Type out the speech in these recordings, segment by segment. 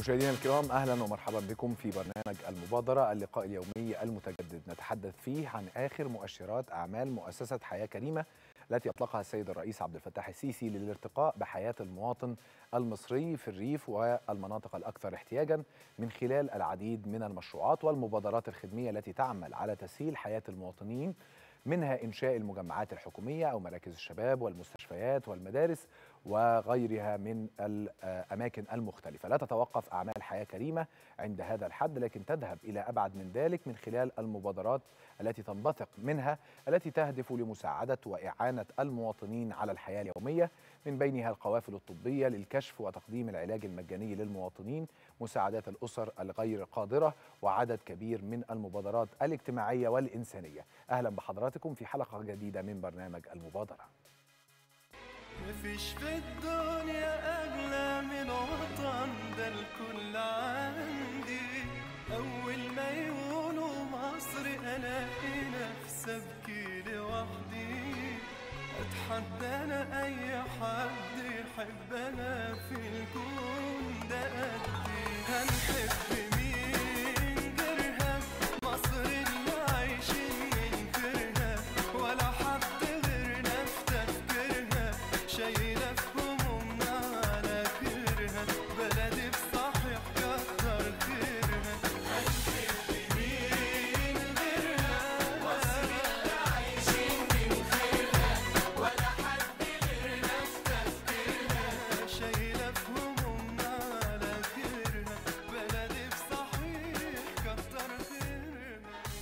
مشاهدينا الكرام اهلا ومرحبا بكم في برنامج المبادره اللقاء اليومي المتجدد نتحدث فيه عن اخر مؤشرات اعمال مؤسسه حياه كريمه التي اطلقها السيد الرئيس عبد الفتاح السيسي للارتقاء بحياه المواطن المصري في الريف والمناطق الاكثر احتياجا من خلال العديد من المشروعات والمبادرات الخدميه التي تعمل على تسهيل حياه المواطنين منها انشاء المجمعات الحكوميه او مراكز الشباب والمستشفيات والمدارس وغيرها من الاماكن المختلفه، لا تتوقف اعمال حياه كريمه عند هذا الحد لكن تذهب الى ابعد من ذلك من خلال المبادرات التي تنبثق منها التي تهدف لمساعده واعانه المواطنين على الحياه اليوميه من بينها القوافل الطبيه للكشف وتقديم العلاج المجاني للمواطنين، مساعدات الاسر الغير قادره وعدد كبير من المبادرات الاجتماعيه والانسانيه. اهلا بحضراتكم في حلقه جديده من برنامج المبادره. مفيش في الدنيا أغلى من وطن ده الكل عندي أول ما يقولوا مصر ألاقي نفسي أبكي لوحدي أتحدى أنا أي حد يحب أنا في الكون ده قدي هنحب مين غيرها مصر اللي عايشين ننكرها ولا حد غيرنا في تفكيرها شايلة في همومنا على كرها بلدي بصحيح كتر خيرها هنحب مين غيرها مصر اللي عايشين ننكرها ولا حد غيرنا في تفكيرها شايلة في همومنا على كرها بلدي بصحيح كتر خيرها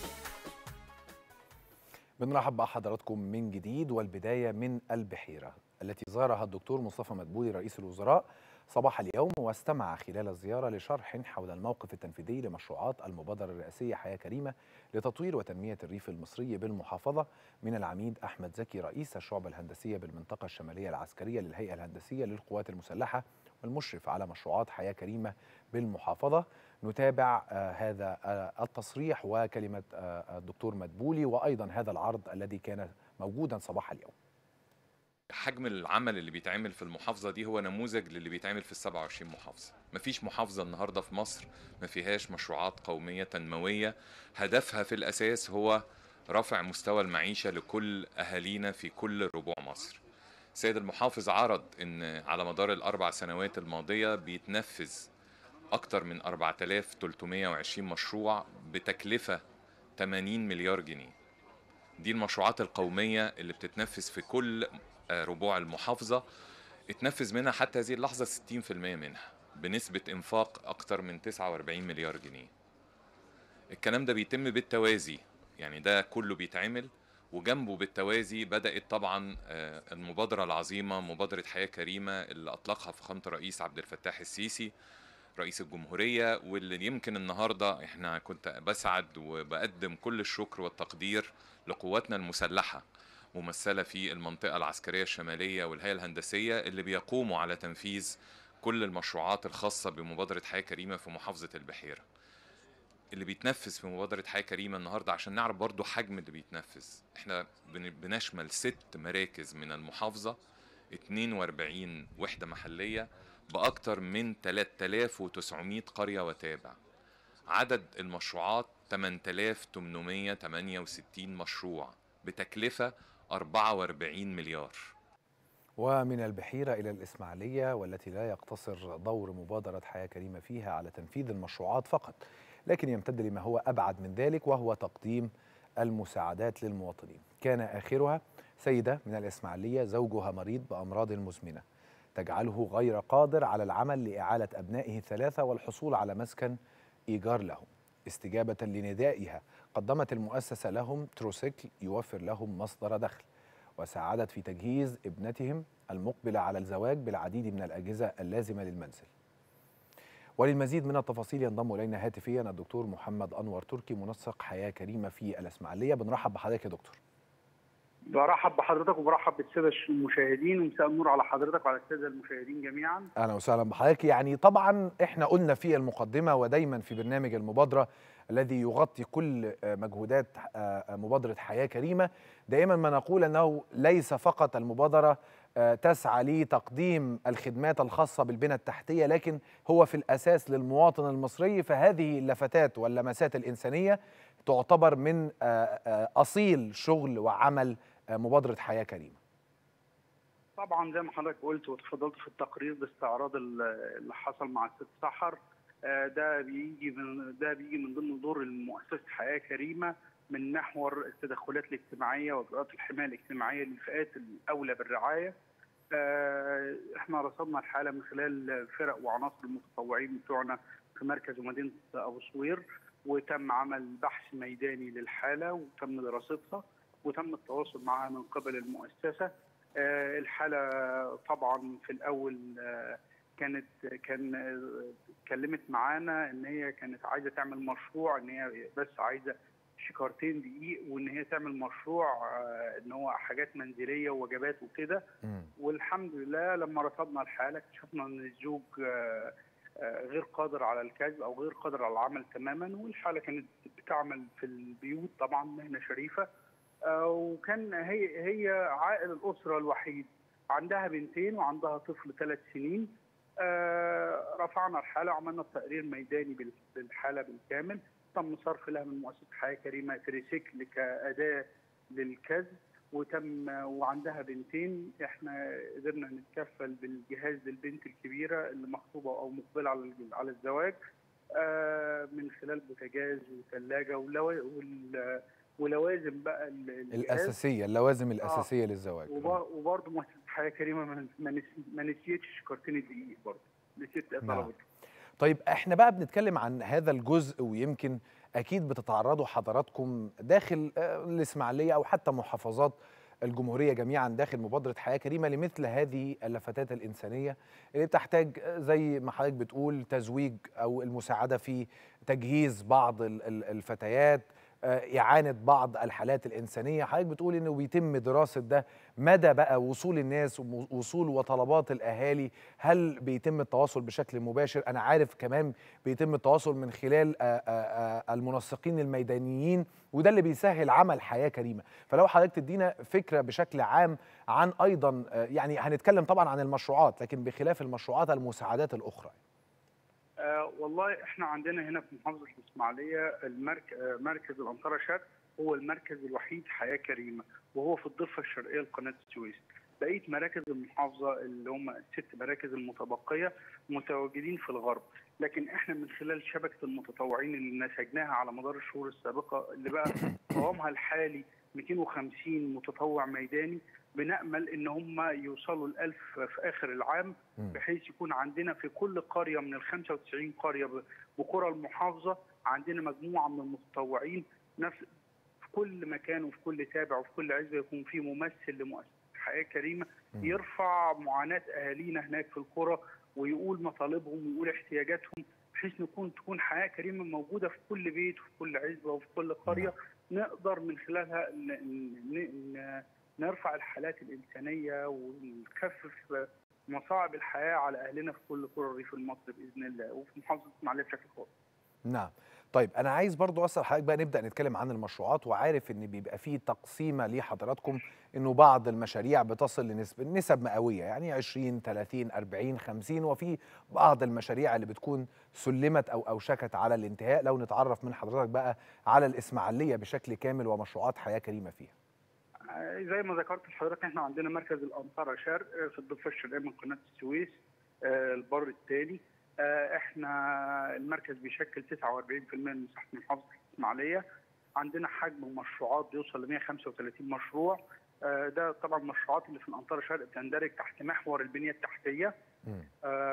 بنرحب بحضراتكم من جديد والبدايه من البحيره التي زارها الدكتور مصطفى مدبولي رئيس الوزراء صباح اليوم واستمع خلال الزياره لشرح حول الموقف التنفيذي لمشروعات المبادره الرئاسيه حياه كريمه لتطوير وتنميه الريف المصري بالمحافظه من العميد احمد زكي رئيس الشعبه الهندسيه بالمنطقه الشماليه العسكريه للهيئه الهندسيه للقوات المسلحه والمشرف على مشروعات حياه كريمه بالمحافظه نتابع آه هذا آه التصريح وكلمه آه الدكتور مدبولي وايضا هذا العرض الذي كان موجودا صباح اليوم حجم العمل اللي بيتعمل في المحافظه دي هو نموذج للي بيتعمل في ال 27 محافظه مفيش محافظه النهارده في مصر ما فيهاش مشروعات قوميه تنمويه هدفها في الاساس هو رفع مستوى المعيشه لكل اهالينا في كل ربوع مصر سيد المحافظ عرض ان على مدار الاربع سنوات الماضيه بيتنفذ اكتر من 4320 مشروع بتكلفه 80 مليار جنيه دي المشروعات القوميه اللي بتتنفذ في كل ربوع المحافظة اتنفذ منها حتى هذه اللحظة 60% منها بنسبة إنفاق أكتر من 49 مليار جنيه الكلام ده بيتم بالتوازي يعني ده كله بيتعمل وجنبه بالتوازي بدأت طبعا المبادرة العظيمة مبادرة حياة كريمة اللي أطلقها فخامة الرئيس عبد الفتاح السيسي رئيس الجمهورية واللي يمكن النهاردة احنا كنت بسعد وبقدم كل الشكر والتقدير لقواتنا المسلحة ممثلة في المنطقة العسكرية الشمالية والهيئة الهندسية اللي بيقوموا على تنفيذ كل المشروعات الخاصة بمبادرة حياة كريمة في محافظة البحيرة اللي بيتنفذ في مبادرة حياة كريمة النهاردة عشان نعرف برضو حجم اللي بيتنفذ احنا بنشمل ست مراكز من المحافظة 42 وحدة محلية بأكتر من 3900 قرية وتابع عدد المشروعات 8868 مشروع بتكلفة 44 مليار ومن البحيرة إلى الإسماعيلية والتي لا يقتصر دور مبادرة حياة كريمة فيها على تنفيذ المشروعات فقط لكن يمتد لما هو أبعد من ذلك وهو تقديم المساعدات للمواطنين كان آخرها سيدة من الإسماعيلية زوجها مريض بأمراض مزمنة تجعله غير قادر على العمل لإعالة أبنائه الثلاثة والحصول على مسكن إيجار لهم استجابة لندائها قدمت المؤسسة لهم تروسيكل يوفر لهم مصدر دخل وساعدت في تجهيز ابنتهم المقبلة على الزواج بالعديد من الأجهزة اللازمة للمنزل وللمزيد من التفاصيل ينضم إلينا هاتفيا الدكتور محمد أنور تركي منسق حياة كريمة في الإسماعيلية بنرحب بحضرتك يا دكتور برحب بحضرتك وبرحب بالساده المشاهدين ومساء النور على حضرتك وعلى الساده المشاهدين جميعا اهلا وسهلا بحضرتك يعني طبعا احنا قلنا في المقدمه ودايما في برنامج المبادره الذي يغطي كل مجهودات مبادره حياه كريمه دائما ما نقول انه ليس فقط المبادره آه، تسعى لتقديم الخدمات الخاصة بالبنى التحتية لكن هو في الأساس للمواطن المصري فهذه اللفتات واللمسات الإنسانية تعتبر من آه، آه، أصيل شغل وعمل آه، مبادرة حياة كريمة طبعا زي ما حضرتك قلت وتفضلت في التقرير باستعراض ال- اللي حصل مع الست سحر آه، ده بيجي من ده بيجي من ضمن دور المؤسسه حياه كريمه من محور التدخلات الاجتماعيه واجراءات الحمايه الاجتماعيه للفئات الاولى بالرعايه. آه، احنا رصدنا الحاله من خلال فرق وعناصر المتطوعين بتوعنا في مركز ومدينه ابو صوير وتم عمل بحث ميداني للحاله وتم دراستها وتم التواصل معها من قبل المؤسسه. آه، الحاله طبعا في الاول آه، كانت كان آه، اتكلمت معانا ان هي كانت عايزه تعمل مشروع ان هي بس عايزه شكارتين دقيق وان هي تعمل مشروع آه، ان هو حاجات منزليه ووجبات وكده والحمد لله لما رصدنا الحاله اكتشفنا ان الزوج آه، آه، غير قادر على الكسب او غير قادر على العمل تماما والحاله كانت بتعمل في البيوت طبعا مهنه شريفه آه، وكان هي هي عائل الاسره الوحيد عندها بنتين وعندها طفل ثلاث سنين آه، رفعنا الحاله وعملنا تقرير ميداني بال- بالحاله بالكامل تم صرف لها من مؤسسه حياه كريمه تريسيكل كاداه للكسب وتم وعندها بنتين احنا قدرنا نتكفل بالجهاز للبنت الكبيره اللي مخطوبه او مقبله على الج- على الزواج آه، من خلال بوتاجاز وثلاجه ولو- وال- ولوازم بقى ال- الجهاز. الأساسية اللوازم الأساسية للزواج وبر- وبرضه مؤسسه حياه كريمه ما- ما نس- ما نسيتش شكرتين الدقيق برضه نسيت نعم. طلبت طيب احنا بقى بنتكلم عن هذا الجزء ويمكن اكيد بتتعرضوا حضراتكم داخل آه، الاسماعيليه او حتى محافظات الجمهوريه جميعا داخل مبادره حياه كريمه لمثل هذه اللفتات الانسانيه اللي بتحتاج آه، زي ما حضرتك بتقول تزويج او المساعده في تجهيز بعض ال- ال- الفتيات آه، إعانة بعض الحالات الإنسانية حضرتك بتقول إنه بيتم دراسة ده مدى بقى وصول الناس ووصول وطلبات الأهالي هل بيتم التواصل بشكل مباشر أنا عارف كمان بيتم التواصل من خلال آه، آه، آه، المنسقين الميدانيين وده اللي بيسهل عمل حياة كريمة فلو حضرتك تدينا فكرة بشكل عام عن أيضا آه، يعني هنتكلم طبعا عن المشروعات لكن بخلاف المشروعات المساعدات الأخرى آه والله احنا عندنا هنا في محافظه الاسماعيليه المرك... آه مركز الانطره شرق هو المركز الوحيد حياه كريمه وهو في الضفه الشرقيه لقناه السويس. بقيه مراكز المحافظه اللي هم الست مراكز المتبقيه متواجدين في الغرب، لكن احنا من خلال شبكه المتطوعين اللي نسجناها على مدار الشهور السابقه اللي بقى قوامها الحالي 250 متطوع ميداني بنامل ان هم يوصلوا ل 1000 في اخر العام مم. بحيث يكون عندنا في كل قريه من ال 95 قريه ب- بقرى المحافظه عندنا مجموعه من المتطوعين نفس في كل مكان وفي كل تابع وفي كل عزبه يكون في ممثل لمؤسسه حياه كريمه مم. يرفع معاناه اهالينا هناك في القرى ويقول مطالبهم ويقول احتياجاتهم بحيث نكون تكون حياه كريمه موجوده في كل بيت وفي كل عزبه وفي كل قريه نقدر من خلالها ن- ن- ن- نرفع الحالات الانسانيه ونخفف مصاعب الحياه على اهلنا في كل قرى الريف المصري باذن الله وفي محافظه الاسماعيليه بشكل خاص. نعم طيب انا عايز برضو اسال حضرتك بقى نبدا نتكلم عن المشروعات وعارف ان بيبقى فيه تقسيمه لحضراتكم انه بعض المشاريع بتصل لنسب نسب مئويه يعني 20 30 40 50 وفي بعض المشاريع اللي بتكون سلمت او اوشكت على الانتهاء لو نتعرف من حضرتك بقى على الاسماعيليه بشكل كامل ومشروعات حياه كريمه فيها آه، زي ما ذكرت لحضرتك احنا عندنا مركز الانطره شرق آه، في الضفه الشرقيه من قناه السويس آه، البر التالي آه، احنا المركز بيشكل 49% من مساحه محافظه الاسماعيليه عندنا حجم المشروعات بيوصل ل 135 مشروع آه، ده طبعا المشروعات اللي في الانطره شرق بتندرج تحت محور البنيه التحتيه مم.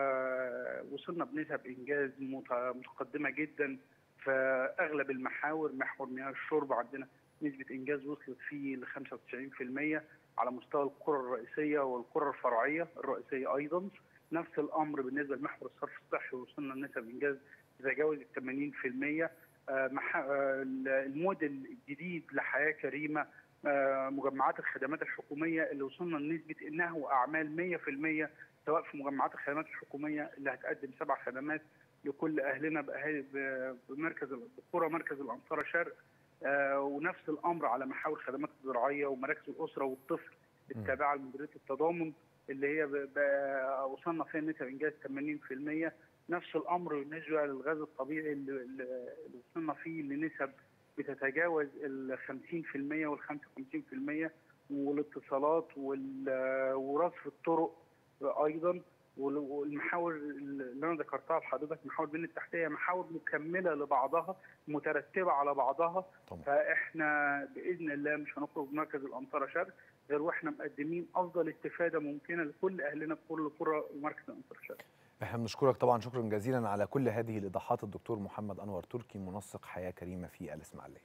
آه، وصلنا بنسب انجاز مت- متقدمه جدا في اغلب المحاور محور مياه الشرب عندنا نسبه انجاز وصلت فيه ل 95% على مستوى القرى الرئيسيه والقرى الفرعيه الرئيسيه ايضا نفس الامر بالنسبه لمحور الصرف الصحي وصلنا لنسب انجاز تتجاوز ال 80% آه، مح- آه، الموديل الجديد لحياه كريمه آه، مجمعات الخدمات الحكوميه اللي وصلنا لنسبه انها واعمال 100% سواء في مجمعات الخدمات الحكوميه اللي هتقدم سبع خدمات لكل اهلنا باهالي ب- بمركز بقرى مركز الانصاره شرق آه، ونفس الامر على محاور خدمات الزراعيه ومراكز الاسره والطفل التابعه لمديريه التضامن اللي هي ب- ب- وصلنا فيها نسب انجاز 80% نفس الامر بالنسبه للغاز الطبيعي اللي اللي وصلنا فيه لنسب بتتجاوز ال 50% وال 55% والاتصالات وال- ورصف الطرق ايضا وال- والمحاور اللي انا ذكرتها لحضرتك محاور البنيه التحتيه محاور مكمله لبعضها مترتبه على بعضها طبعا فاحنا باذن الله مش هنخرج من مركز الانصاره شرق غير واحنا مقدمين افضل استفاده ممكنه لكل اهلنا في كل قرى ومركز الانصاره شرق احنا بنشكرك طبعا شكرا جزيلا على كل هذه الايضاحات الدكتور محمد انور تركي منسق حياه كريمه في الاسماعيليه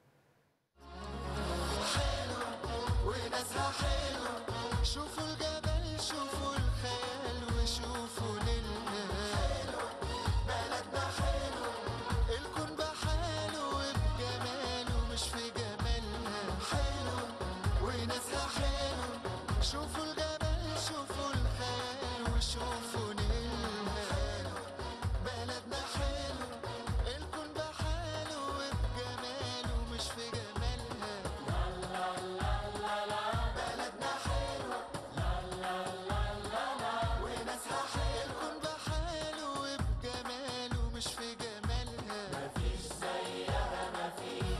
وناسها حلوة شوفوا الجبل شوفوا الخيال وشوفوا ليلنا بلدنا حلو الكون بحاله وبجماله مش في جمالنا حلو وناسها حلو شوفوا الجبل شوفوا الخيال وشوفوا ليلنا بلدنا حلو الكون بحاله وبجماله مش في جمالنا بلدنا حلوة لا لا لا لا لا وناسها حلوة الكون بحاله وبجماله مش في جمالها مفيش زيها مفيش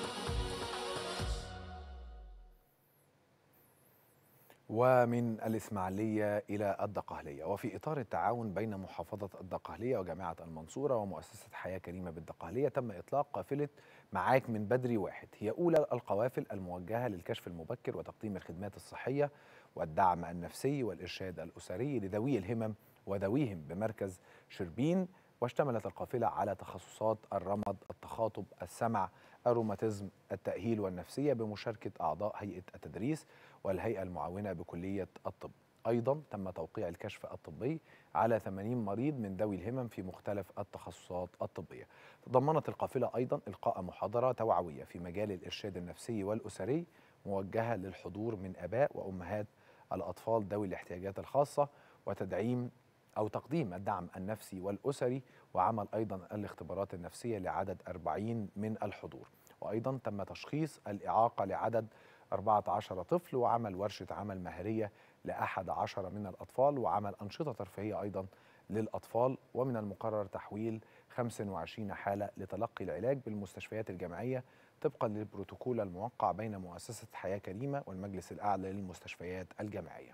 ومن الإسماعيلية إلى الدقهلية وفي إطار التعاون بين محافظة الدقهلية وجامعة المنصورة ومؤسسة حياة كريمة بالدقهلية تم إطلاق قافلة معاك من بدري واحد هي أولى القوافل الموجهة للكشف المبكر وتقديم الخدمات الصحية والدعم النفسي والإرشاد الأسري لذوي الهمم وذويهم بمركز شربين واشتملت القافلة على تخصصات الرمد التخاطب السمع الروماتيزم التأهيل والنفسية بمشاركة أعضاء هيئة التدريس والهيئة المعاونة بكلية الطب أيضا تم توقيع الكشف الطبي على 80 مريض من ذوي الهمم في مختلف التخصصات الطبية تضمنت القافلة أيضا إلقاء محاضرة توعوية في مجال الإرشاد النفسي والأسري موجهة للحضور من آباء وأمهات الأطفال ذوي الاحتياجات الخاصة وتدعيم أو تقديم الدعم النفسي والأسري وعمل أيضا الاختبارات النفسية لعدد 40 من الحضور وأيضا تم تشخيص الإعاقة لعدد 14 طفل وعمل ورشة عمل مهرية لأحد عشر من الأطفال وعمل أنشطة ترفيهية أيضا للأطفال ومن المقرر تحويل 25 حالة لتلقي العلاج بالمستشفيات الجامعية طبقا للبروتوكول الموقع بين مؤسسة حياة كريمة والمجلس الأعلى للمستشفيات الجامعية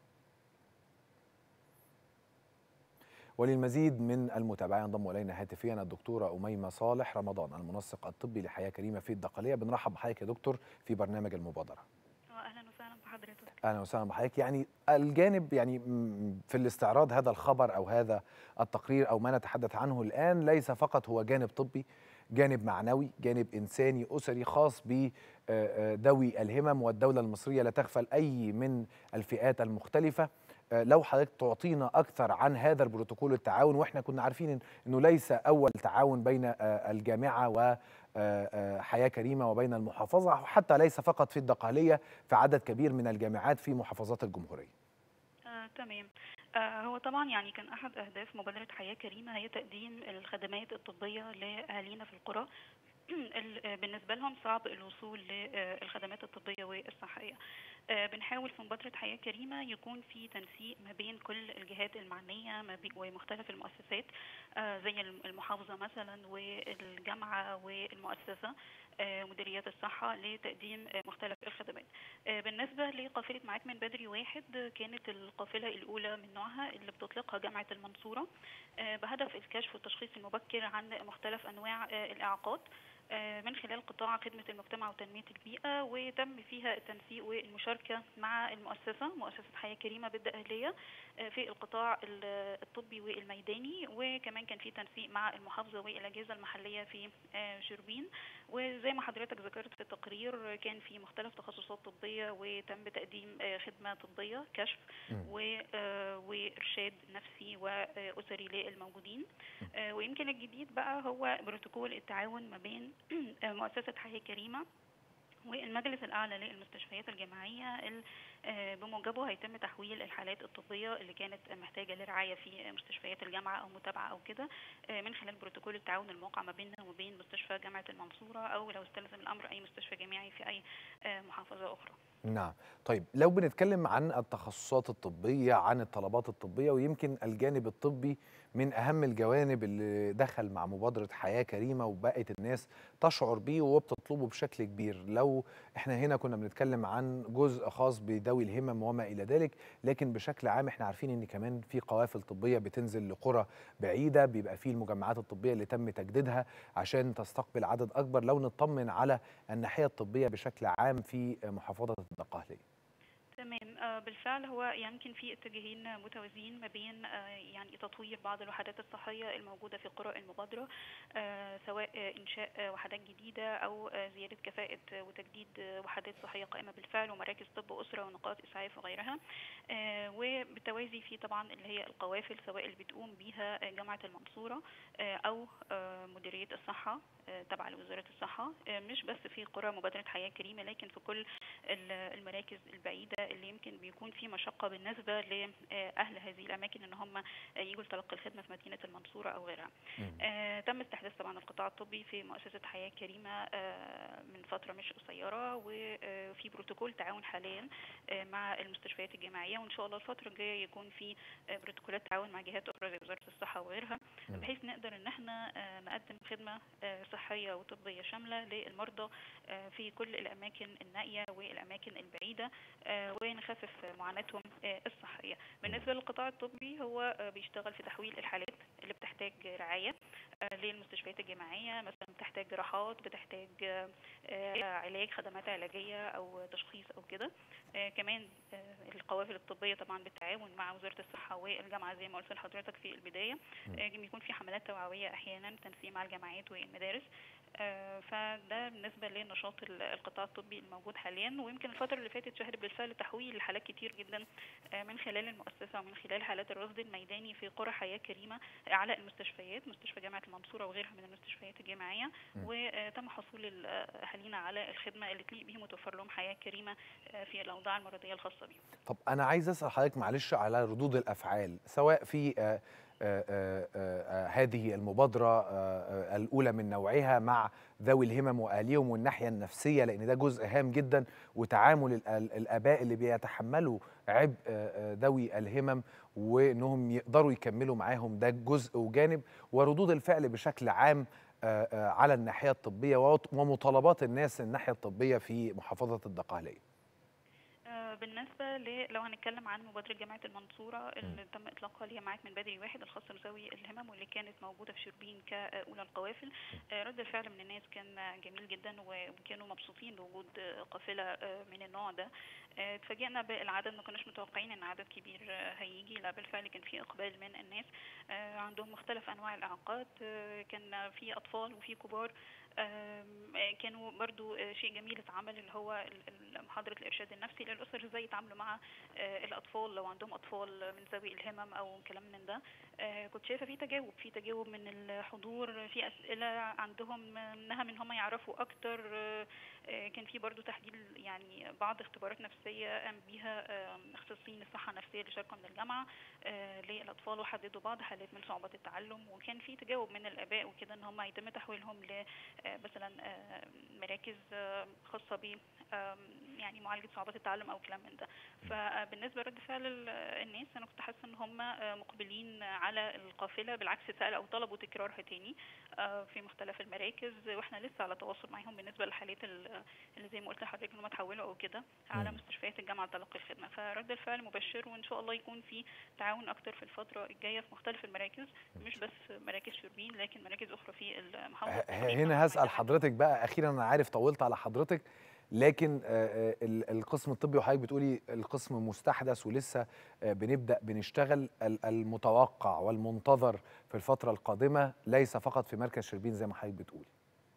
وللمزيد من المتابعة ينضم إلينا هاتفيا الدكتورة أميمة صالح رمضان المنسق الطبي لحياة كريمة في الدقهلية بنرحب بحضرتك يا دكتور في برنامج المبادرة اهلا وسهلا بحضرتك اهلا وسهلا بحضرتك يعني الجانب يعني م- في الاستعراض هذا الخبر او هذا التقرير او ما نتحدث عنه الان ليس فقط هو جانب طبي جانب معنوي جانب انساني اسري خاص بذوي الهمم والدوله المصريه لا تغفل اي من الفئات المختلفه آه، لو حضرتك تعطينا اكثر عن هذا البروتوكول التعاون واحنا كنا عارفين إن- انه ليس اول تعاون بين آه، الجامعه و آه، آه، حياه كريمه وبين المحافظه حتى ليس فقط في الدقهليه في عدد كبير من الجامعات في محافظات الجمهوريه. آه، تمام آه، هو طبعا يعني كان احد اهداف مبادره حياه كريمه هي تقديم الخدمات الطبيه لاهالينا في القرى ال- آه، بالنسبه لهم صعب الوصول للخدمات الطبيه والصحيه آه، بنحاول في مبادره حياه كريمه يكون في تنسيق ما بين كل الجهات المعنيه ما بي- ومختلف المؤسسات آه، زي الم- المحافظه مثلا والجامعه والمؤسسه آه، مديريات الصحه لتقديم آه، مختلف الخدمات آه، بالنسبة لقافلة معاك من بدري واحد آه، كانت القافلة الأولى من نوعها اللي بتطلقها جامعة المنصورة آه، بهدف الكشف والتشخيص المبكر عن مختلف أنواع آه، الإعاقات آه، من خلال قطاع خدمة المجتمع وتنمية البيئة وتم فيها التنسيق والمشاركة مع المؤسسة مؤسسة حياة كريمة بالدقهلية آه، في القطاع ال- الطبي والميداني وكمان كان في تنسيق مع المحافظة والأجهزة المحلية في آه، شربين وزي ما حضرتك ذكرت في التقرير كان في مختلف تخصصات طبية وتم تقديم آه، خدمة طبية كشف مم. و- آه، وإرشاد نفسي وأسري للموجودين آه، ويمكن الجديد بقى هو بروتوكول التعاون ما بين آه، مؤسسة حياة كريمة والمجلس الأعلى للمستشفيات الجامعية ال- آه، بموجبه هيتم تحويل الحالات الطبية اللي كانت محتاجة لرعاية في مستشفيات الجامعة أو متابعة أو كده آه، من خلال بروتوكول التعاون الموقع ما بيننا وبين مستشفى جامعة المنصورة أو لو استلزم الأمر أي مستشفى جامعي في أي آه، محافظة أخرى نعم طيب لو بنتكلم عن التخصصات الطبية عن الطلبات الطبية ويمكن الجانب الطبي من أهم الجوانب اللي دخل مع مبادرة حياة كريمة وبقت الناس تشعر بيه وبتطلبه بشكل كبير لو احنا هنا كنا بنتكلم عن جزء خاص بذوي الهمم وما إلى ذلك لكن بشكل عام احنا عارفين ان كمان في قوافل طبية بتنزل لقرى بعيدة بيبقى فيه المجمعات الطبية اللي تم تجديدها عشان تستقبل عدد أكبر لو نطمن على الناحية الطبية بشكل عام في محافظة الدقهلية تمام آه، بالفعل هو يمكن في اتجاهين متوازيين ما بين آه، يعني تطوير بعض الوحدات الصحية الموجودة في قرى المبادرة آه، سواء آه، إنشاء آه، وحدات جديدة أو آه، زيادة كفاءة آه، وتجديد آه، وحدات صحية قائمة بالفعل ومراكز طب أسرة ونقاط إسعاف وغيرها آه، وبالتوازي في طبعا اللي هي القوافل سواء اللي بتقوم بيها آه، جامعة المنصورة آه، أو آه، مديرية الصحة آه، تبع لوزارة الصحة آه، مش بس في قرى مبادرة حياة كريمة لكن في كل ال- المراكز البعيدة اللي يمكن بيكون في مشقة بالنسبة لأهل هذه الأماكن إن هم يجوا لتلقي الخدمة في مدينة المنصورة أو غيرها. آه، تم استحداث طبعا القطاع الطبي في مؤسسة حياة كريمة آه، من فترة مش قصيرة وفي بروتوكول تعاون حاليا آه، مع المستشفيات الجامعية وإن شاء الله الفترة الجاية يكون في آه، بروتوكولات تعاون مع جهات أخرى زي وزارة الصحة وغيرها مم. بحيث نقدر إن احنا آه، نقدم خدمة آه، صحية وطبية شاملة للمرضى آه، في كل الأماكن النائية والأماكن البعيدة آه، ونخفف معاناتهم آه، الصحية بالنسبة للقطاع الطبي هو آه، بيشتغل في تحويل الحالات اللي بتحتاج رعاية آه، للمستشفيات الجامعية مثلا بتحتاج جراحات بتحتاج آه، آه، علاج خدمات علاجية أو تشخيص أو كده آه، كمان آه، القوافل الطبية طبعا بالتعاون مع وزارة الصحة والجامعة زي ما قلت لحضرتك في البداية آه، بيكون في حملات توعوية أحيانا تنسيق مع الجامعات والمدارس آه، فده بالنسبة لنشاط ال- القطاع الطبي الموجود حاليا ويمكن الفترة اللي فاتت شهدت بالفعل تحويل حالات كتير جدا آه، من خلال المؤسسة ومن خلال حالات الرصد الميداني في قرى حياة كريمة على المستشفيات مستشفى جامعة المنصورة وغيرها من المستشفيات الجامعية م. وتم حصول ال- أهالينا على الخدمة اللي تليق بهم وتوفر لهم حياة كريمة آه، في الأوضاع المرضية الخاصة بهم طب انا عايز اسال حضرتك معلش على ردود الافعال سواء في آه، آه، آه، آه، هذه المبادره آه، آه، الاولى من نوعها مع ذوي الهمم واهاليهم والناحيه النفسيه لان ده جزء هام جدا وتعامل ال- ال- الاباء اللي بيتحملوا عبء آه، آه، ذوي الهمم وانهم يقدروا يكملوا معاهم ده جزء وجانب وردود الفعل بشكل عام آه، آه، على الناحيه الطبيه وط- ومطالبات الناس الناحيه الطبيه في محافظه الدقهليه آه، بالنسبة ل... لو هنتكلم عن مبادرة جامعة المنصورة اللي تم إطلاقها ليها معاك من بدري واحد الخاصة بذوي الهمم واللي كانت موجودة في شربين كأولى القوافل آه، رد الفعل من الناس كان آه، جميل جدا و- وكانوا مبسوطين بوجود آه، قافلة آه، من النوع ده آه، اتفاجئنا بالعدد ما كناش متوقعين ان عدد كبير آه، هيجي لا بالفعل كان في اقبال من الناس آه، عندهم مختلف انواع الاعاقات آه، كان في اطفال وفي كبار آم، آه، كانوا برضو آه، شيء جميل اتعمل اللي هو ال- ال- محاضرة الإرشاد النفسي للأسر ازاي يتعاملوا مع آه، الأطفال لو عندهم أطفال من ذوي الهمم أو كلام من ده آه، كنت شايفة في تجاوب في تجاوب من الحضور في أسئلة عندهم منها من هم يعرفوا أكتر آه، آه، كان في برضو تحديد يعني بعض اختبارات نفسية قام بيها آه، اختصاصيين الصحة النفسية اللي شاركوا من الجامعة آه، للأطفال وحددوا بعض حالات من صعوبات التعلم وكان في تجاوب من الآباء وكده إن هم يتم تحويلهم ل آه، مثلا آه، مراكز آه، خاصة ب آم، يعني معالجة صعوبات التعلم أو كلام من ده فبالنسبة لرد فعل ال- الناس أنا كنت حاسة إن هم آه، مقبلين على القافلة بالعكس سألوا أو طلبوا تكرارها تاني آه، في مختلف المراكز وإحنا لسه على تواصل معاهم بالنسبة للحالات ال- اللي زي ما قلت لحضرتك إن هم اتحولوا أو كده على مم. مستشفيات الجامعة لتلقي الخدمة فرد الفعل مبشر وإن شاء الله يكون في تعاون أكتر في الفترة الجاية في مختلف المراكز مش بس مراكز شربين لكن مراكز أخرى في المحافظة ه- التقريبا هنا هسأل ميدان حضرتك بقى أخيرا أنا عارف طولت على حضرتك لكن آه، آه، ال- القسم الطبي وحضرتك بتقولي القسم مستحدث ولسه آه، بنبدأ بنشتغل ال- المتوقع والمنتظر في الفترة القادمة ليس فقط في مركز شربين زي ما حضرتك بتقولي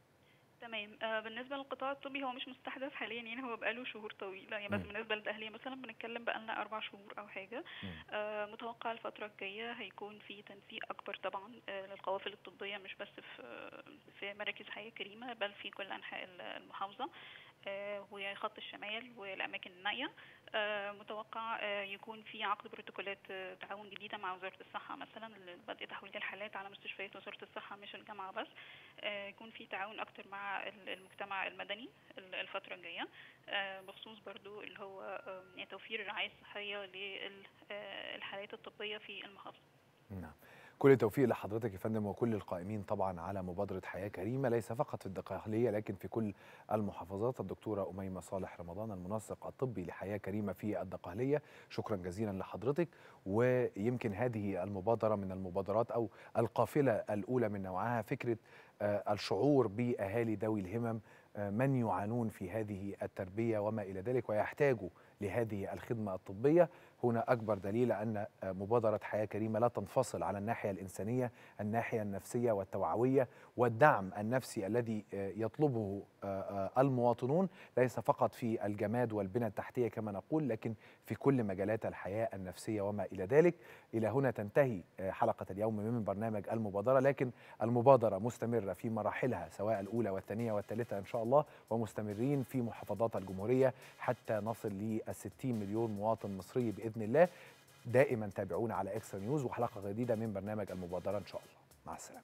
تمام آه بالنسبة للقطاع الطبي هو مش مستحدث حاليا يعني هو بقاله شهور طويلة يعني بس مم. بالنسبة للأهلية مثلا بنتكلم بقالنا أربع شهور أو حاجة مم. آه متوقع الفترة الجاية هيكون في تنسيق أكبر طبعا آه للقوافل الطبية مش بس في في مراكز حياة كريمة بل في كل أنحاء ال- المحافظة آه، وخط الشمال والأماكن النائية آه، متوقع آه، يكون في عقد بروتوكولات آه، تعاون جديدة مع وزارة الصحة مثلا لبدء تحويل الحالات على مستشفيات وزارة الصحة مش الجامعة بس آه، يكون في تعاون أكتر مع ال- المجتمع المدني ال- الفترة الجاية آه، بخصوص برضو اللي هو آه، يعني توفير الرعاية الصحية للحالات الطبية في المحافظة نعم كل التوفيق لحضرتك يا فندم وكل القائمين طبعا على مبادرة حياة كريمة ليس فقط في الدقهلية لكن في كل المحافظات الدكتورة أميمة صالح رمضان المنسق الطبي لحياة كريمة في الدقهلية شكرا جزيلا لحضرتك ويمكن هذه المبادرة من المبادرات أو القافلة الأولى من نوعها فكرة آه، الشعور بأهالي ذوي الهمم آه، من يعانون في هذه التربية وما إلى ذلك ويحتاجوا لهذه الخدمة الطبية هنا أكبر دليل أن آه، مبادرة حياة كريمة لا تنفصل على الناحية الإنسانية الناحية النفسية والتوعوية والدعم النفسي الذي آه، يطلبه آه، آه، المواطنون ليس فقط في الجماد والبنى التحتية كما نقول لكن في كل مجالات الحياة النفسية وما إلى ذلك إلى هنا تنتهي آه، حلقة اليوم من برنامج المبادرة لكن المبادرة مستمرة في مراحلها سواء الأولى والثانية والثالثة إن شاء الله ومستمرين في محافظات الجمهورية حتى نصل للستين مليون مواطن مصري بإذن الله دائما تابعونا على إكسترا نيوز وحلقة جديدة من برنامج المبادرة إن شاء الله مع السلامة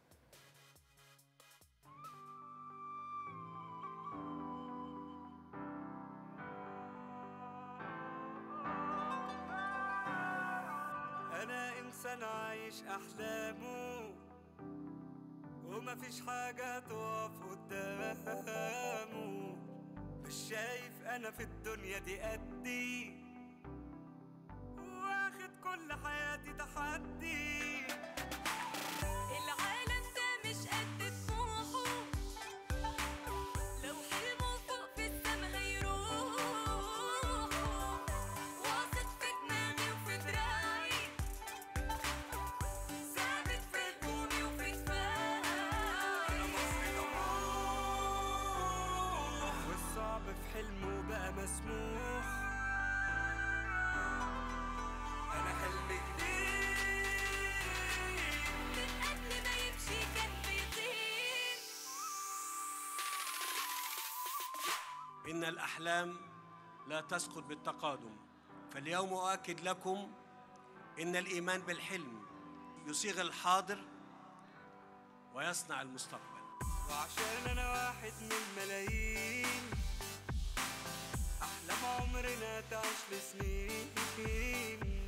انا انسان عايش احلامه ومفيش حاجة تقف قدامه مش شايف انا في الدنيا دي قدي واخد كل حياتي تحدي العالم ده مش قد طموحه لو حلمه فوق في السما هيروح واثق في دماغي وفي دراعي ثابت في هجومي وفي دفاعي والصعب في حلمه بقى مسموح انا حلمي جديد من قبل ما يمشي كان بيطير إن الأحلام لا تسقط بالتقادم فاليوم أؤكد لكم إن الإيمان بالحلم يصيغ الحاضر ويصنع المستقبل وعشان انا واحد من ملايين احلام عمرنا تعيش لسنين